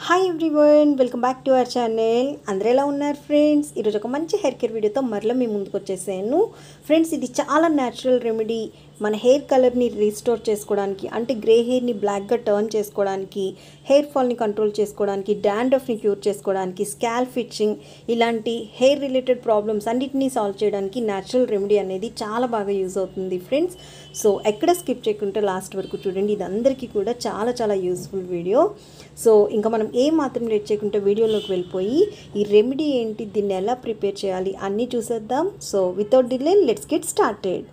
hi everyone welcome back to our channel అందరూ ఎలా ఉన్నారు ఫ్రెండ్స్ ఈరోజు ఒక మంచి హెయిర్ కేర్ వీడియోతో మరలా మీ ముందుకు వచ్చేసాను ఫ్రెండ్స్ ఇది చాలా న్యాచురల్ రెమెడీ మన హెయిర్ కలర్ని రీస్టోర్ చేసుకోవడానికి అంటే గ్రే హెయిర్ని బ్లాక్గా టర్న్ చేసుకోవడానికి హెయిర్ ఫాల్ని కంట్రోల్ చేసుకోవడానికి డాండ్రఫ్ని క్యూర్ చేసుకోవడానికి స్కాల్ ఫిట్చింగ్ ఇలాంటి హెయిర్ రిలేటెడ్ ప్రాబ్లమ్స్ అన్నిటినీ సాల్వ్ చేయడానికి న్యాచురల్ రెమెడీ అనేది చాలా బాగా యూజ్ అవుతుంది ఫ్రెండ్స్ సో ఎక్కడ స్కిప్ చేయకుంటే లాస్ట్ వరకు చూడండి ఇది అందరికీ కూడా చాలా చాలా యూస్ఫుల్ వీడియో సో ఇంకా మనం ఏ మాత్రం లేట్ చేయకుంటే వీడియోలోకి వెళ్ళిపోయి ఈ రెమెడీ ఏంటి దీన్ని ఎలా ప్రిపేర్ చేయాలి అన్నీ చూసేద్దాం so without delay let's get started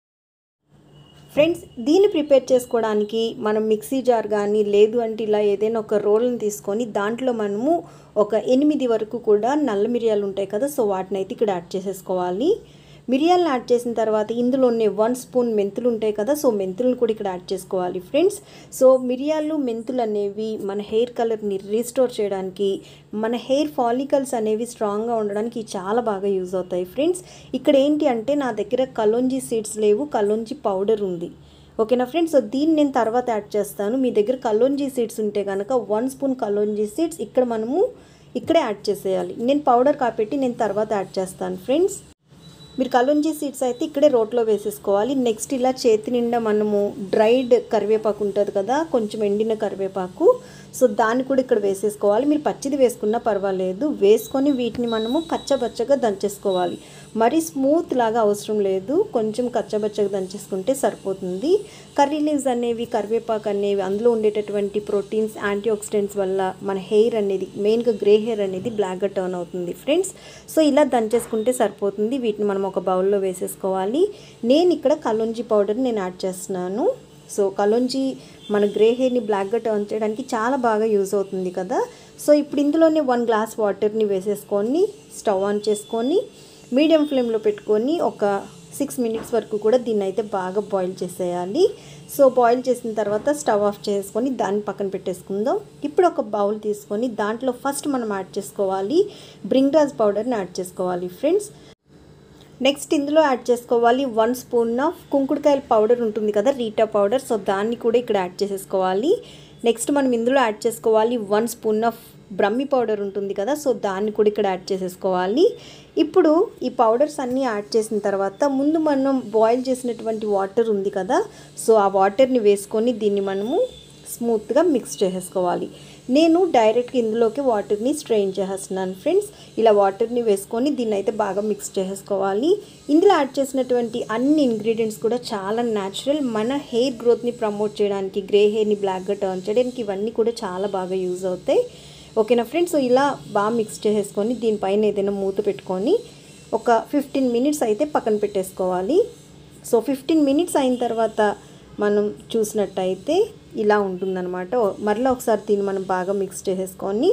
friends దీన్ని ప్రిపేర్ చేసుకోవడానికి మనం మిక్సీ జార్ కానీ లేదు అంటే ఇలా ఏదైనా ఒక రోల్ని తీసుకొని దాంట్లో మనము ఒక ఎనిమిది వరకు కూడా నల్ల మిరియాలు ఉంటాయి కదా సో వాటిని అయితే ఇక్కడ యాడ్ చేసేసుకోవాలి మిరియాలను యాడ్ చేసిన తర్వాత ఇందులోనే వన్ స్పూన్ మెంతులు ఉంటాయి కదా సో మెంతులను కూడా ఇక్కడ యాడ్ చేసుకోవాలి ఫ్రెండ్స్ సో మిరియాలు మెంతులు అనేవి మన హెయిర్ కలర్ని రీస్టోర్ చేయడానికి మన హెయిర్ ఫాలికల్స్ అనేవి స్ట్రాంగ్గా ఉండడానికి చాలా బాగా యూజ్ అవుతాయి ఫ్రెండ్స్ ఇక్కడ ఏంటి అంటే నా దగ్గర కలోంజీ సీడ్స్ లేవు కలోంజీ పౌడర్ ఉంది ఓకేనా ఫ్రెండ్స్ సో దీన్ని నేను తర్వాత యాడ్ చేస్తాను మీ దగ్గర కలోంజీ సీడ్స్ ఉంటే కనుక వన్ స్పూన్ కలోంజీ సీడ్స్ ఇక్కడ మనము ఇక్కడే యాడ్ చేసేయాలి నేను పౌడర్ కాపెట్టి నేను తర్వాత యాడ్ చేస్తాను ఫ్రెండ్స్ మీరు కలుంజీ సీడ్స్ అయితే ఇక్కడే రోట్లో వేసేసుకోవాలి నెక్స్ట్ ఇలా చేతి నిండా మనము డ్రైడ్ కరివేపాకు ఉంటుంది కదా కొంచెం ఎండిన కరివేపాకు సో దాన్ని కూడా ఇక్కడ వేసేసుకోవాలి మీరు పచ్చిది వేసుకున్నా పర్వాలేదు వేసుకొని వీటిని మనము కచ్చబచ్చగా దంచేసుకోవాలి మరీ స్మూత్ లాగా అవసరం లేదు కొంచెం కచ్చబచ్చగా దంచేసుకుంటే సరిపోతుంది కర్రీ లీవ్స్ అనేవి కరివేపాకు అనేవి అందులో ఉండేటటువంటి ప్రోటీన్స్ యాంటీ ఆక్సిడెంట్స్ వల్ల మన హెయిర్ అనేది మెయిన్గా గ్రే హెయిర్ అనేది బ్లాక్గా టర్న్ అవుతుంది ఫ్రెండ్స్ సో ఇలా దంచేసుకుంటే సరిపోతుంది వీటిని మనం ఒక బౌల్లో వేసేసుకోవాలి నేను ఇక్కడ కలోంజీ పౌడర్ నేను యాడ్ చేస్తున్నాను సో కలోంజీ మన గ్రే హెయిర్ని బ్లాక్గా టర్న్ చేయడానికి చాలా బాగా యూజ్ అవుతుంది కదా సో ఇప్పుడు ఇందులోనే వన్ గ్లాస్ వాటర్ని వేసేసుకొని స్టవ్ ఆన్ చేసుకొని మీడియం ఫ్లేమ్లో పెట్టుకొని ఒక సిక్స్ మినిట్స్ వరకు కూడా దీన్ని అయితే బాగా బాయిల్ చేసేయాలి సో బాయిల్ చేసిన తర్వాత స్టవ్ ఆఫ్ చేసుకొని దాన్ని పక్కన పెట్టేసుకుందాం ఇప్పుడు ఒక బౌల్ తీసుకొని దాంట్లో ఫస్ట్ మనం యాడ్ చేసుకోవాలి బ్రింగ్రాజ్ పౌడర్ని యాడ్ చేసుకోవాలి ఫ్రెండ్స్ నెక్స్ట్ ఇందులో యాడ్ చేసుకోవాలి వన్ స్పూన్ ఆఫ్ కుంకుడుకాయల పౌడర్ ఉంటుంది కదా రీటా పౌడర్ సో దాన్ని కూడా ఇక్కడ యాడ్ చేసేసుకోవాలి నెక్స్ట్ మనం ఇందులో యాడ్ చేసుకోవాలి one spoon of brahmi powder ఉంటుంది కదా సో దాన్ని కూడా ఇక్కడ యాడ్ చేసేసుకోవాలి ఇప్పుడు ఈ పౌడర్స్ అన్నీ యాడ్ చేసిన తర్వాత ముందు మనం బాయిల్ చేసినటువంటి వాటర్ ఉంది కదా సో ఆ వాటర్ని వేసుకొని దీన్ని మనము స్మూత్గా మిక్స్ చేసేసుకోవాలి నేను డైరెక్ట్గా ఇందులోకి వాటర్ని స్ట్రెయిన్ చేసేస్తున్నాను ఫ్రెండ్స్ ఇలా వాటర్ని వేసుకొని దీన్ని అయితే బాగా మిక్స్ చేసేసుకోవాలి ఇందులో యాడ్ చేసినటువంటి అన్ని ఇంగ్రీడియంట్స్ కూడా చాలా న్యాచురల్ మన హెయిర్ గ్రోత్ని ప్రమోట్ చేయడానికి గ్రే హెయిర్ని బ్లాక్గా టర్న్ చేయడానికి ఇవన్నీ కూడా చాలా బాగా యూజ్ అవుతాయి ఓకేనా ఫ్రెండ్స్ సో ఇలా బాగా మిక్స్ చేసేసుకొని దీనిపైన ఏదైనా మూత పెట్టుకొని ఒక ఫిఫ్టీన్ మినిట్స్ అయితే పక్కన పెట్టేసుకోవాలి సో ఫిఫ్టీన్ మినిట్స్ అయిన తర్వాత మనం చూసినట్టయితే ఇలా ఉంటుందన్నమాట మరలా ఒకసారి దీన్ని మనం బాగా మిక్స్ చేసేసుకొని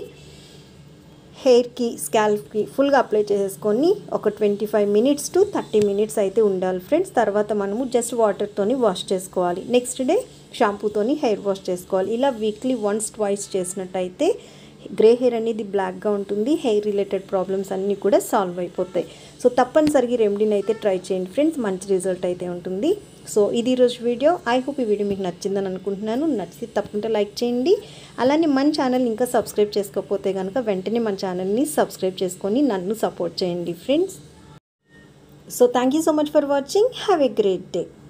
హెయిర్కి స్కాల్ఫ్కి ఫుల్గా అప్లై చేసేసుకొని ఒక twenty five minutes to thirty minutes అయితే ఉండాలి ఫ్రెండ్స్ తర్వాత మనము జస్ట్ వాటర్తోని వాష్ చేసుకోవాలి నెక్స్ట్ డే షాంపూతోని హెయిర్ వాష్ చేసుకోవాలి ఇలా వీక్లీ వన్స్ ట్వైస్ చేసినట్టయితే గ్రే హెయిర్ అనేది బ్లాక్గా ఉంటుంది హెయిర్ రిలేటెడ్ ప్రాబ్లమ్స్ అన్నీ కూడా సాల్వ్ అయిపోతాయి సో తప్పనిసరిగా రెమెడీని అయితే ట్రై చేయండి ఫ్రెండ్స్ మంచి రిజల్ట్ అయితే ఉంటుంది సో ఇది ఈరోజు వీడియో ఐ హోప్ ఈ వీడియో మీకు నచ్చిందని అనుకుంటున్నాను నచ్చితే తప్పకుండా లైక్ చేయండి అలానే మన ఛానల్ ఇంకా సబ్స్క్రైబ్ చేసుకోకపోతే కనుక వెంటనే మన ఛానల్ని సబ్స్క్రైబ్ చేసుకొని నన్ను సపోర్ట్ చేయండి friends so thank you so much for watching have a great day